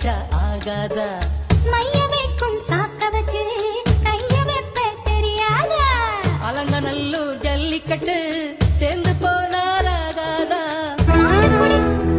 வச்சா ஆகாதா மைய வைக்கும் சாக்க வச்சு கைய வைப்ப தெரியாதா அலங்கநல்லூர் ஜல்லிக்கட்டு சேர்ந்து போனால் ஆகாதா மாடுபுடி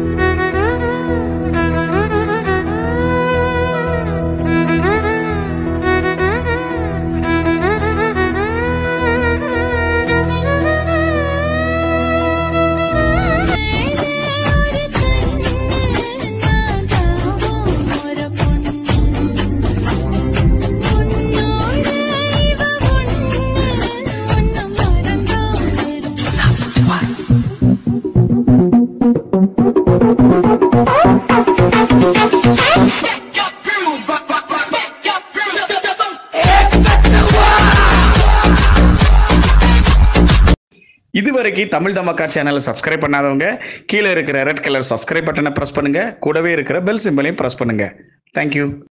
இதுவரைக்கும் தமிழ் தமக்கா சேனலை சப்ஸ்கிரைப் பண்ணாதவங்க கீழே இருக்கிற ரெட் கலர் சப்ஸ்கிரைப் பட்டனை ப்ரெஸ் பண்ணுங்க கூடவே இருக்கிற பெல் சிம்பலையும் ப்ரெஸ் பண்ணுங்க தேங்க்யூ